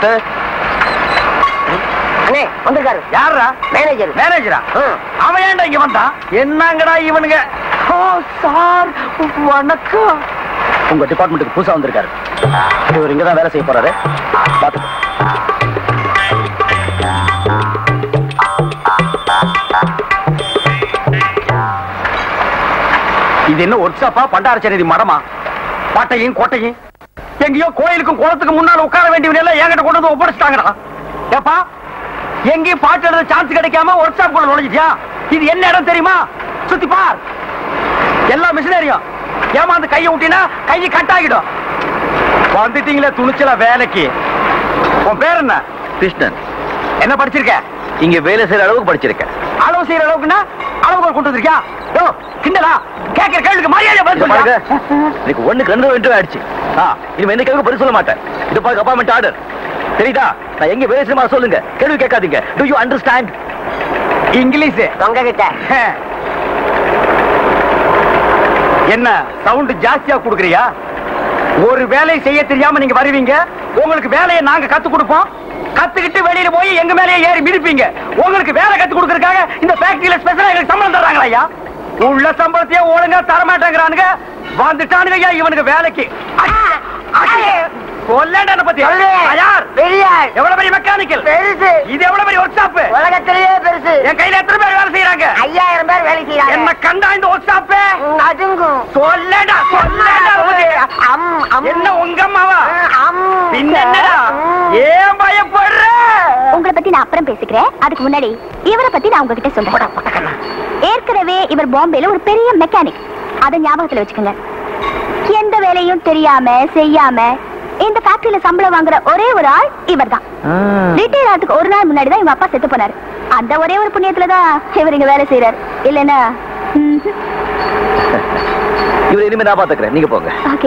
Left அண்ணே வந்திருக்காரு யாரா மேனேஜர் மேனேஜரா அவன் ஏன்டா இங்க வந்தான் என்னங்கடா இவனுங்க ஓ சார் வணக்கம் உங்க டிபார்ட்மெண்ட்டுக்கு புதுசா வந்திருக்காரு இவர் இங்க தான் வேலை செய்ய போறாரு பாத்துக்கோ இது என்ன ஒர்க் ஷாப்பா பண்டாரச்சேரி மடமா பாட்டையும் கோட்டையும் எங்கேயோ கோயிலுக்கும் குளத்துக்கு முன்னால உட்கார வேண்டியவன் எல்லாம் என்கிட்ட கொண்டு வந்து ஒப்படைச்சிட்டாங்கடா ஏப்பா எங்கேயும் பாட்டு எழுத சான்ஸ் கிடைக்காம ஒர்க் ஷாப் குள்ள நுழைஞ்சிட்டியா இது என்ன இடம் தெரியுமா சுத்தி பார் எல்லா மிஷினரியும் ஏமாந்து கையை விட்டினா கையை கட் ஆகிடும் வந்துட்டீங்களே துணிச்சலா வேலைக்கு உன் பேர் என்ன கிருஷ்ணன் என்ன படிச்சிருக்க இங்க வேலை செய்யற அளவுக்கு படிச்சிருக்கேன் அளவு செய்யற அளவுக்குன்னா அளவுகோல் கொண்டு வந்திருக்கியா யோ கிண்டலா கேட்கிற கேள்விக்கு மரியாதை பதில் இங்க பாருங்க சொல்லுங்க எனக்கு ஒண்ணுக்கு ரெண்டு இன்டர்வியூ ஆயிடுச்சு ஆ, இனிமே எந்த கேள்வி பதில் சொல்ல மாட்டேன் இது பாருங்க அப்பாயின்மெண்ட் ஆர்டர் தெரியுதா நான் எங்க வேலை செய்யமா சொல்லுங்க கேள்வி கேட்காதீங்க டு யூ அண்டர்ஸ்டாண்ட் இங்கிலீஷ் தொங்க கிட்ட என்ன சவுண்ட் ஜாஸ்தியா குடுக்குறியா ஒரு வேலையை செய்ய தெரியாம நீங்க வருவீங்க உங்களுக்கு வேலையை நாங்க கத்து கொடுப்போம் கத்துக்கிட்டு வெளியில போய் எங்க மேலேயே ஏறி மிதிப்பீங்க உங்களுக்கு வேலை கத்து கொடுக்கறதுக்காக இந்த ஃபேக்டரியில ஸ்பெஷலா எங்களுக்கு சம்பளம் தர்றாங்களா ஐயா உள்ள சம்பளத்தையே ஒழுங்கா தர மாட்டேங்கிறானுங்க வந்துட்டானுங்க ஐயா இவனுக்கு வேலைக்கு கொல்லேண்ட பத்தி சொல்லு. யார் பெரிய எவ்வளவு பெரிய மெக்கானிக்கல் பெருசு இது எவ்வளவு பெரிய ஒர்க் ஷாப் உலகத்திலேயே பெருசு என் கையில எத்தனை பேர் வேலை செய்யறாங்க ஐயாயிரம் பேர் வேலை என்ன செய்யறாங்க கண்டா இந்த ஒர்க் ஷாப் ம், அதுங்கும் சொல்லடா சொல்லடா அம், அம். என்ன உங்க அம்மாவா அம். பின்ன என்னடா ம். ஏன் பயப்படுற உங்களை பத்தி நான் அப்புறம் பேசிக்கிறேன் அதுக்கு முன்னாடி இவரை பத்தி நான் உங்ககிட்ட சொல்றேன் ஏற்கனவே இவர் பாம்பேல ஒரு பெரிய மெக்கானிக் அதை ஞாபகத்துல வச்சுக்கோங்க எந்த வேலையும் தெரியாம செய்யாம இந்த ஃபேக்டரியில சம்பளம் வாங்குற ஒரே ஒரு ஆள் இவர்தான் ரிட்டையர் ஆகிறதுக்கு ஒரு நாள் முன்னாடி தான் இவங்க அப்பா செத்து போனாரு அந்த ஒரே ஒரு புண்ணியத்துல தான் இவர் இங்க வேலை செய்யறாரு இல்லைன்னா இவர் இனிமே நான் பாத்துக்கிறேன் நீங்க போங்க ஓகே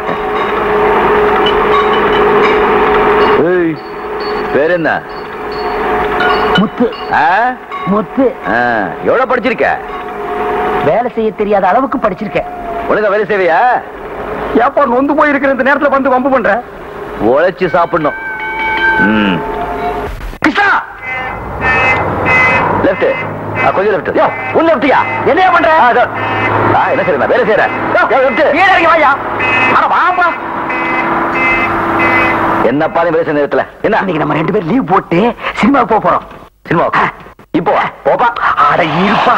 ஏய், பேர் என்ன முத்து ஆ? முத்து ஆ, எவ்வளவு படிச்சிருக்க வேலை செய்ய தெரியாத அளவுக்கு படிச்சிருக்கேன் ஒழுங்கா வேலை செய்வியா ஏப்பா நொந்து போயிருக்கிற இந்த நேரத்துல வந்து வம்பு பண்ற உழைச்சு சாப்பிடணும் ம் கிருஷ்ணா லெஃப்ட் கொஞ்சம் லெஃப்ட் யோ உன் லெப்டியா என்னையா பண்ற என்ன செய்யறேன் நான் வேலை செய்யறேன் லெஃப்ட் கீழே இறங்கி வாயா அட வாப்பா என்னப்பா நீ வேலை செய்ய நேரத்துல என்ன இன்னைக்கு நம்ம ரெண்டு பேரும் லீவ் போட்டு சினிமாவுக்கு போக போறோம் சினிமா இப்போ வா. போப்பா அட இருப்பா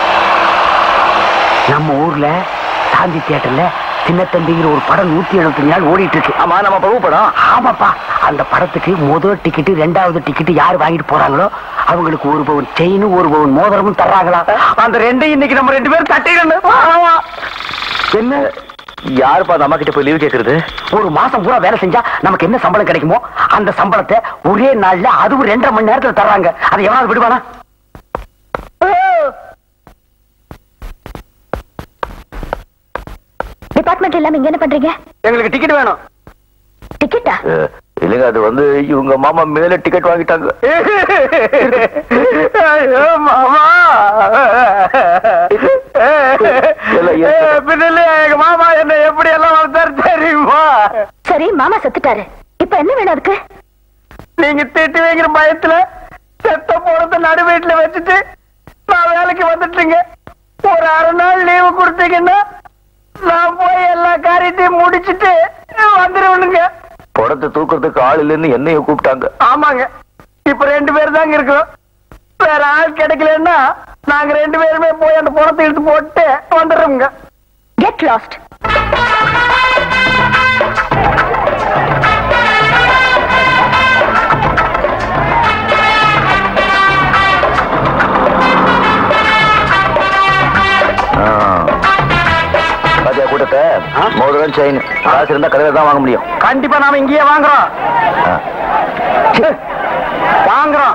நம்ம ஊர்ல காந்தி தியேட்டர்ல சின்ன தம்பிங்கிற ஒரு படம் நூத்தி எழுபத்தஞ்சு நாள் ஓடிட்டு இருக்கு ஆமா நம்ம பிரபு படம் ஆமாப்பா அந்த படத்துக்கு முதல் டிக்கெட் ரெண்டாவது டிக்கெட் யார் வாங்கிட்டு போறாங்களோ அவங்களுக்கு ஒரு பவுன் செயினும் ஒரு பவுன் மோதிரமும் தர்றாங்களா அந்த ரெண்டையும் இன்னைக்கு நம்ம ரெண்டு பேரும் தட்டிடணும் ஆமா. என்ன யாருப்பா அந்த அம்மா கிட்ட போய் லீவ் கேக்குறது ஒரு மாசம் பூரா வேலை செஞ்சா நமக்கு என்ன சம்பளம் கிடைக்குமோ அந்த சம்பளத்தை ஒரே நாள்ல அதுவும் ரெண்டரை மணி நேரத்துல தர்றாங்க அதை எவனாவது விடுவானா டிபார்ட்மெண்ட் இல்லாம இங்க என்ன பண்றீங்க எங்களுக்கு டிக்கெட் வேணும் டிக்கெட்டா அஹ், இல்லைங்க அது வந்து இவங்க மாமா மேல டிக்கெட் வாங்கிட்டாங்க ஐயோ, மாமா எல்லாம் ஏத்துக்க. பின்னல எங்க மாமா என்ன எப்படி எல்லாம் வளர்த்தாரு தெரியுமா சரி மாமா செத்துட்டாரு இப்ப என்ன வேணும் அதுக்கு நீங்க திட்டு வைக்கிற பயத்துல செத்த போறத நடு வீட்டுல வச்சுட்டு நான் வேலைக்கு வந்துட்டுங்க ஒரு அரை நாள் லீவு கொடுத்தீங்கன்னா நான் போய் எல்லா காரியத்தையும் முடிச்சிட்டு வந்துருவனுங்க படத்தை தூக்குறதுக்கு ஆள் இல்லைன்னு என்னைய கூப்பிட்டாங்க ஆமாங்க இப்ப ரெண்டு பேர் தாங்க இருக்கோம் வேற ஆள் கிடைக்கலன்னா நாங்க ரெண்டு பேருமே போய் அந்த பணத்தை எடுத்து போட்டு வந்துடுறோங்க கெட் லாஸ்ட் பாத்தியா கூட்டத்தை மோதிரம் செயின் காசு இருந்தா கடையில தான் வாங்க முடியும் கண்டிப்பா நாம இங்கேயே வாங்குறோம் ஆ. வாங்குறோம்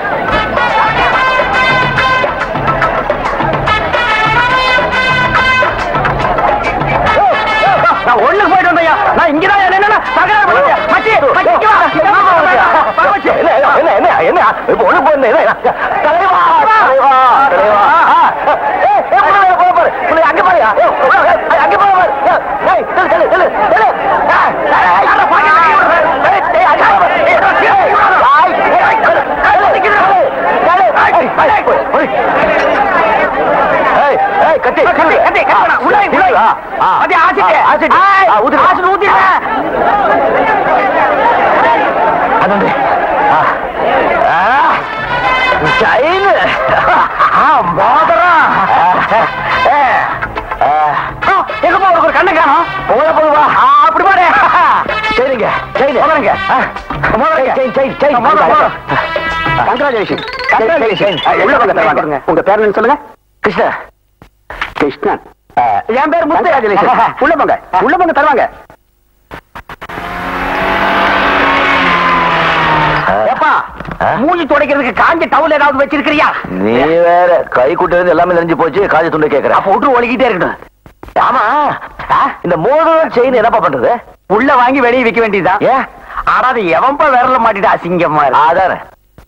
நான் ஒண்ணுக்கு போயிட்டு வந்தையா நான் இங்கதான் என்ன தகராறு பண்ணலையா மச்சி மச்சி இங்க வா. இங்க வா, வா, வா, வா, மச்சி. என்ன என்ன என்ன என்ன இப்ப ஒண்ணு போயிருந்தேன் என்ன தலைவா தலைவா தலைவா ஏய், ஏய், புள்ள, புள்ள, புள்ள, புள்ள, அங்க பாருயா ஏய், ஏய், அங்க பாரு பாரு. ஏய், ஏய், செல்லு, செல்லு, செல்லு, செல்லு. ஏய், ஏய், யாரா பாக்கெட்ல கை விடுற? ஏய், ஏய், அங்க பாரு. ஏய், ஆ. அது ஆசிட்டு ஆ, ஆசிட்டு. ஆய், ஆ, ஊத்திடு. ஆசிட்டு ஊத்திடுறேன். அதாண்டி. ஆ. ஆ. செயின். ஆ, மோதிரம். ஆ. ஆ. ஆ, எங்கப்பா உனக்கு ஒரு கண்ணு காணும் போத போதுவா அப்படி பாரு சரிங்க செயின் மோதிரங்க. மோதிரங்க. செயின் செயின் செயின் மோதிரம், மோதிரம். Congratulation Congratulations. உள்ள வாங்க தருவாங்க உங்க பேர் என்ன சொல்லுங்க கிருஷ்ணா கிருஷ்ணன் என் பேர் முத்து Congratulations. உள்ள போங்க உள்ள போங்க தருவாங்க ஏப்பா ஆ? மூஞ்சி துடைக்கிறதுக்கு காஞ்ச டவுல் ஏதாவது வச்சிருக்கிறியா நீ வேற கை குட்டது எல்லாமே நெஞ்சு போச்சு காஜ துண்டு கேக்குற அப்ப விட்டு ஒழுகிட்டே இருக்கட்டும் ஆமா ஆ, இந்த மோதிரம் செயின் என்னப்பா பண்றது உள்ள வாங்கி வெளியே விக்க வேண்டியதுதான் ஏன் ஆனா அது எவன்பா விரல மாட்டிட்டு அசிங்கமா இருக்கு. அதானே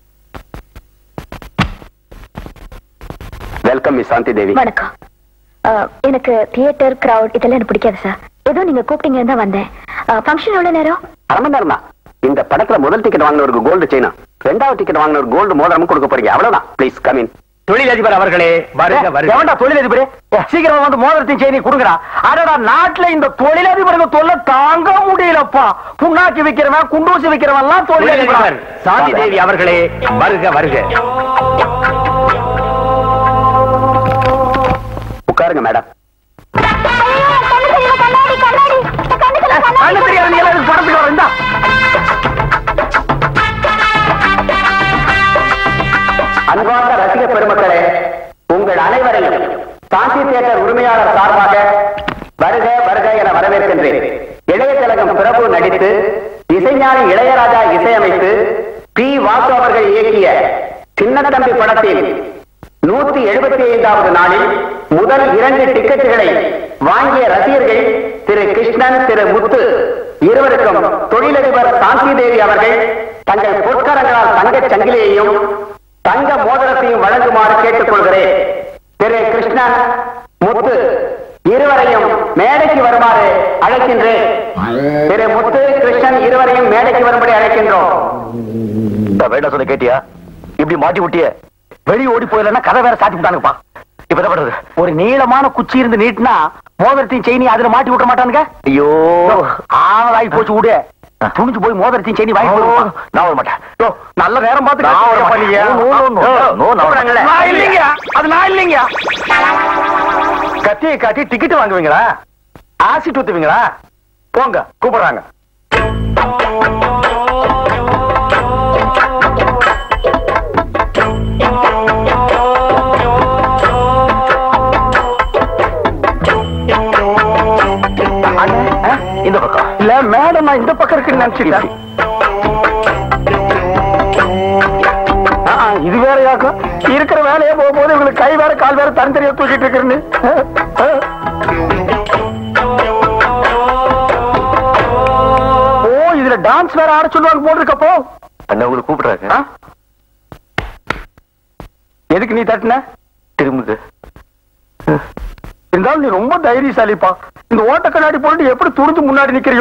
வெல்கம் மிஸ் சாந்தி தேவி வணக்கம் அஹ், எனக்கு தியேட்டர் கிரவுட் இதெல்லாம் எனக்கு பிடிக்காது சார் ஏதோ நீங்க கூப்பிட்டீங்கன்னு தான் வந்தேன் ஃபங்க்ஷன் எவ்வளவு நேரம் அரை மணி நேரம் தான் இந்த படத்துல முதல் டிக்கெட் வாங்கினவருக்கு கோல்டு செயினா ரெண்டாவது டிக்கெட் வாங்கினவர் கோல்டு மோதிரமும் கொடுக்க போறீங்க அவ்வளவுதான் ப்ளீஸ் கம் இன் தொழிலதிபர் அவர்களே வருக வருக எவன்டா தொழிலதிபர் சீக்கிரம் வந்து மோதிரத்தையும் செய்தி கொடுங்கடா அடடா நாட்டுல இந்த தொழிலதிபருக்கு தொல்லை தாங்க முடியலப்பா புண்ணாக்கி விக்கிறவன் குண்டூசி விக்கிறவன் எல்லாம் தொழிலதிபர் சாந்தி தேவி அவர்களே வருக வருக உட்காருங்க மேடம் கண்ணு தெரியாது நீ எல்லாம் படத்துக்கு வர இந்தா அன்பார்ந்த ரசிக பெருமக்களே உங்கள் அனைவரையும் சாந்தி தியேட்டர் உரிமையாளர் சார்பாக வருக வருக என வரவேற்கின்றேன் இளைய திலகம் பிரபு நடித்து இசைஞானி இளையராஜா இசையமைத்து பி வாசு அவர்கள் இயக்கிய சின்னத்தம்பி படத்தில் நூத்தி எழுபத்தி ஐந்தாவது நாளில் முதல் இரண்டு டிக்கெட்டுகளை வாங்கிய ரசிகர்கள் திரு கிருஷ்ணன் திரு முத்து இருவருக்கும் தொழிலதிபர் சாந்தி தேவி அவர்கள் தங்கள் பொற்கரங்களால் தங்கச் சங்கிலியையும் தங்க மோதிரத்தையும் வழங்குமாறு கேட்டுக்கொள்கிறேன் திரு கிருஷ்ணன் முத்து இருவரையும் மேடைக்கு வருமாறு அழைக்கின்றேன் திரு முத்து கிருஷ்ணன் இருவரையும் மேடைக்கு வரும்படி அழைக்கின்றோம் வேண்டாம் சொன்ன கேட்டியா இப்படி மாட்டி விட்டிய வெளிய ஓடி போயிடலன்னா கதை வேற சாத்தி விட்டானுங்கப்பா இப்ப என்ன பண்றது ஒரு நீளமான குச்சி இருந்து நீட்டினா மோதிரத்தையும் செயினி அதுல மாட்டி விட மாட்டானுங்க ஐயோ ஆவலாகி போச்சு விடு துணிஞ்சு போய் மோதிரத்தையும் செயினி வாங்கி ஓ, போடுப்பா. நான் வர மாட்டேன் யோ, நல்ல நேரம் பார்த்து நான் வர கேட்கறீங்க மாட்டேன். நீங்க. No, no, no, no, no, நான் வர மாட்டேன். நான் இல்லைங்க அது நான் இல்லைங்க கத்தியை காட்டி டிக்கெட் வாங்குவீங்களா ஆசிட் ஊத்துவீங்களா போங்க கூப்பிடுறாங்க அண்ணே, ஆ? இந்த பக்கம் இல்ல மேடம் நான் இந்த பக்கம் இருக்குன்னு நினைச்சிட்டேன் ஆ, ஆ, இது வேற யாக்கும் இருக்கிற வேலையே போகும்போது இவங்களுக்கு கை வேற கால் வேற தனித்தனியா தூக்கிட்டு இருக்கிறேன்னு ஆ, ஆ. ஓ இதுல டான்ஸ் வேற ஆட சொல்லுவாங்க போட்டிருக்கப்போ அண்ணா உங்களுக்கு கூப்பிடுறாங்க ஆ? எதுக்கு நீ தட்டின திரும்புது இருந்தாலும் நீ ரொம்ப தைரியசாலிப்பா இந்த ஓட்ட கண்ணாடி போட்டு எப்படி துணிஞ்சு முன்னாடி நிக்கிறியோ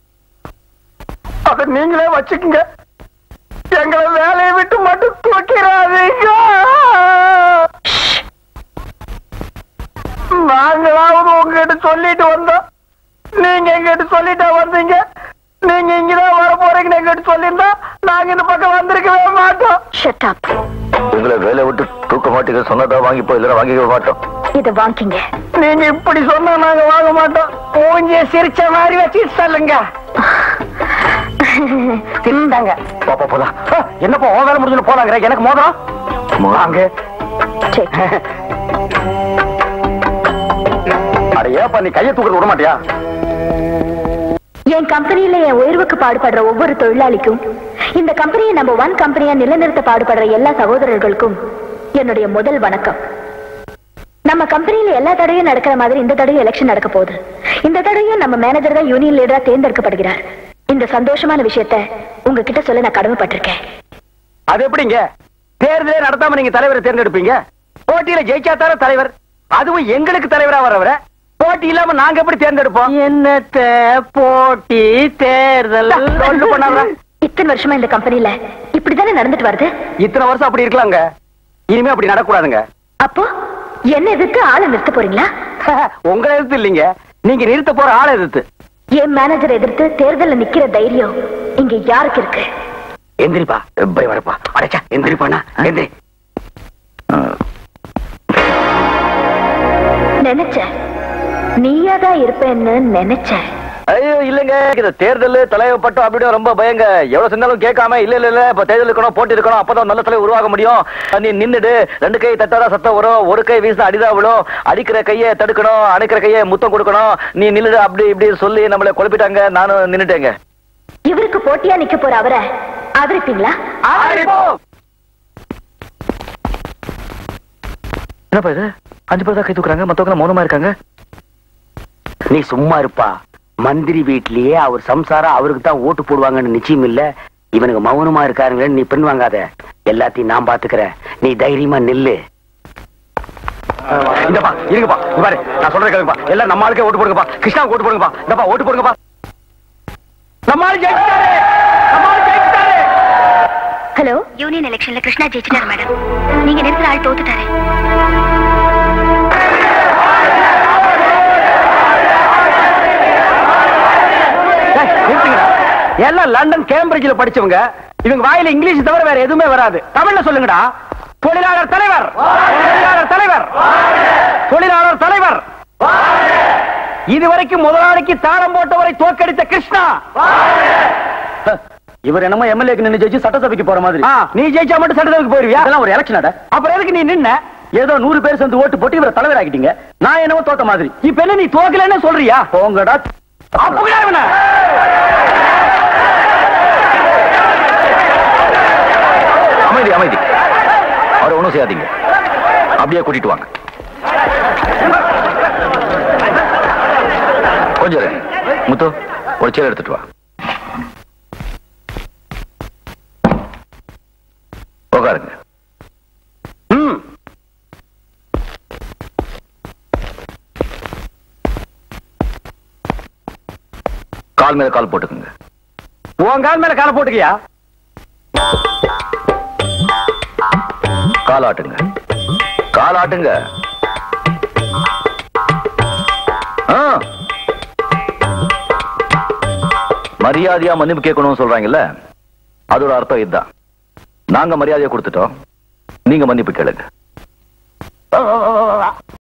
அத நீங்களே வச்சுக்குங்க எங்களை வேலையை விட்டு மட்டும் தூக்கிறாதீங்க நாங்களாவது உங்ககிட்ட சொல்லிட்டு வந்தோம் நீங்க எங்கிட்ட சொல்லிட்டா வந்தீங்க நீங்க இங்கதான் வர போறீங்கன்னு எங்கிட்ட சொல்லியிருந்தா நாங்க இந்த பக்கம் வந்திருக்கவே மாட்டோம் ஷட் அப் எங்களை வேலை விட்டு தூக்க மாட்டீங்க சொன்னதா வாங்கி போய் இல்லைன்னா வாங்கிக்க மாட்டோம் இத வாங்கிங்க நீங்க இப்படி சொன்னா நாங்க வாங்க மாட்டோம் மூஞ்சிய சிரிச்ச மாதிரி வச்சு சொல்லுங்க சிரிந்தாங்க பாப்பா போலாம் ஆ, என்னப்பா உன் வேலை முடிஞ்சு போலாங்கிற எனக்கு மோதிரம் வாங்க சரி அட ஏப்பா நீ கையை தூக்கிட்டு விட மாட்டியா என் கம்பெனியில என் உயர்வுக்கு பாடுபடுற ஒவ்வொரு தொழிலாளிக்கும் இந்த கம்பெனியை நம்ம ஒன் கம்பெனியா நிலைநிறுத்த பாடுபடுற எல்லா சகோதரர்களுக்கும் என்னுடைய முதல் வணக்கம் நம்ம கம்பெனியில எல்லா தடையும் நடக்கிற மாதிரி இந்த தடையும் எலெக்ஷன் நடக்க போகுது இந்த தடையும் நம்ம மேனேஜர் தான் யூனியன் லீடரா தேர்ந்தெடுக்கப்படுகிறார் இந்த சந்தோஷமான விஷயத்த உங்ககிட்ட சொல்ல நான் கடமைப்பட்டிருக்கேன் அது எப்படிங்க தேர்தலே நடத்தாம நீங்க தலைவரை தேர்ந்தெடுப்பீங்க போட்டியில ஜெயிச்சா தானே தலைவர் அதுவும் எங்களுக்கு தலைவரா வரவர போட்டி இல்லாம நாங்க எப்படி தேர்ந்தெடுப்போம் என்னத்த போட்டி தேர்தல் சொல்லு பண்ணாத இத்தனை வருஷமா இந்த கம்பெனில இப்படிதானே நடந்துட்டு வருது இத்தனை வருஷம் அப்படி இருக்கலாங்க இனிமே அப்படி நடக்கூடாதுங்க அப்போ என்ன எதிர்த்து ஆளை நிறுத்த போறீங்களா உங்களை எதிர்த்து இல்லைங்க நீங்க நிறுத்த போற ஆளை எதிர்த்து என் மேனேஜர் எதிர்த்து தேர்தல்ல நிக்கிற தைரியம் இங்க யாருக்கு இருக்கு எந்திரிப்பா பயம் வரப்பா அடைச்சா எந்திரிப்பானா எந்திரி நினைச்சேன் நீயாதான் இருப்பேன்னு நினைச்சேன் ஐயோ இல்லங்க இந்த தேர்தல் தலைவர் பட்டம் அப்படின்னு ரொம்ப பயங்க எவ்வளவு செஞ்சாலும் கேட்காம இல்ல இல்ல இல்ல இப்ப தேர்தல் இருக்கணும் போட்டி இருக்கணும் அப்பதான் நல்ல தலைவர் உருவாக முடியும் நீ நின்னுடு ரெண்டு கை தட்டாதான் சத்தம் வரும் ஒரு கை வீசினா அடிதா விழும் அடிக்கிற கையை தடுக்கணும் அணைக்கிற கையை முத்தம் கொடுக்கணும் நீ நில்லுடு அப்படி இப்படி சொல்லி நம்மள குழப்பிட்டாங்க நானும் நின்னுட்டேங்க இவருக்கு போட்டியா நிக்க போற அவரை ஆதரிப்பீங்களா என்னப்பா இது அஞ்சு பேர் தான் கை தூக்குறாங்க மத்தவங்க மௌனமா இருக்காங்க நீ சும்மா இருப்பா மந்திரி வீட்லயே அவர் சம்சாரம் அவருக்கு தான் ஓட்டு போடுவாங்கன்னு நிச்சயம் இல்ல இவனுக்கு மௌனமா இருக்காருங்களேன்னு நீ பெண் வாங்காத எல்லாத்தையும் நான் பாத்துக்கிறேன் நீ தைரியமா நில்லு இந்தப்பா இருங்கப்பா இங்க பாரு நான் சொல்றேன் கேளுங்கப்பா எல்லாம் நம்ம ஆளுக்கே ஓட்டு போடுங்கப்பா கிருஷ்ணாவுக்கு ஓட்டு போடுங்கப்பா இந்தப்பா ஓட்டு போடுங்கப்பா நம்ம ஆளு ஜெயிச்சிட்டாரு நம்ம ஆளு ஜெயிச்சிட்டாரு ஹலோ யூனியன் எலெக்ஷன்ல கிருஷ்ணா ஜெயிச்சிட்டாரு மேடம் நீங்க நிறுத்துற ஆள் தோத்துட்டாரு ஏய், நிறுத்துங்கடா. எல்லாம் லண்டன் கேம்பிரிட்ஜ்ல படிச்சவங்க இவங்க வாயில இங்கிலீஷ் தவிர வேற எதுவுமே வராது தமிழ்ல சொல்லுங்கடா தொழிலாளர் தலைவர் தொழிலாளர் தலைவர் தொழிலாளர் தலைவர் இதுவரைக்கும் முதலாளிக்கு தாளம் போட்டவரை தோற்கடித்த கிருஷ்ணா இவர் என்னமோ எம்எல்ஏக்கு நின்னு ஜெயிச்சு சட்டசபைக்கு போற மாதிரி ஆ, நீ ஜெயிச்சா மட்டும் சட்டசபைக்கு போயிருவியா அதெல்லாம் ஒரு எலெக்ஷன் அப்புறம் எதுக்கு நீ நின்ன ஏதோ நூறு பேர் சேர்ந்து ஓட்டு போட்டு இவரை தலைவர் ஆக்கிட்டீங்க நான் என்னவோ தோத்த மாதிரி இப்ப என்ன நீ தோக்கலன்னு சொல்றியா போங்கடா அப்படி இவனை. அமைதி அமைதி அவரை ஒண்ணும் செய்யாதீங்க அப்படியே கூட்டிட்டு வாங்க கொஞ்சம் இரு. முத்து ஒரு சேர் எடுத்துட்டு வா உட்காருங்க ம் கால் மேல கால் போட்டுக்குங்க உன் கால் மேல காலை போட்டுக்கியா கால் ஆட்டுங்க கால் ஆட்டுங்க ஆ. மரியாதையா மன்னிப்பு கேட்கணும்னு சொல்றாங்கல்ல அதோட அர்த்தம் இதுதான் நாங்க மரியாதையை கொடுத்துட்டோம் நீங்க மன்னிப்பு கேளுங்க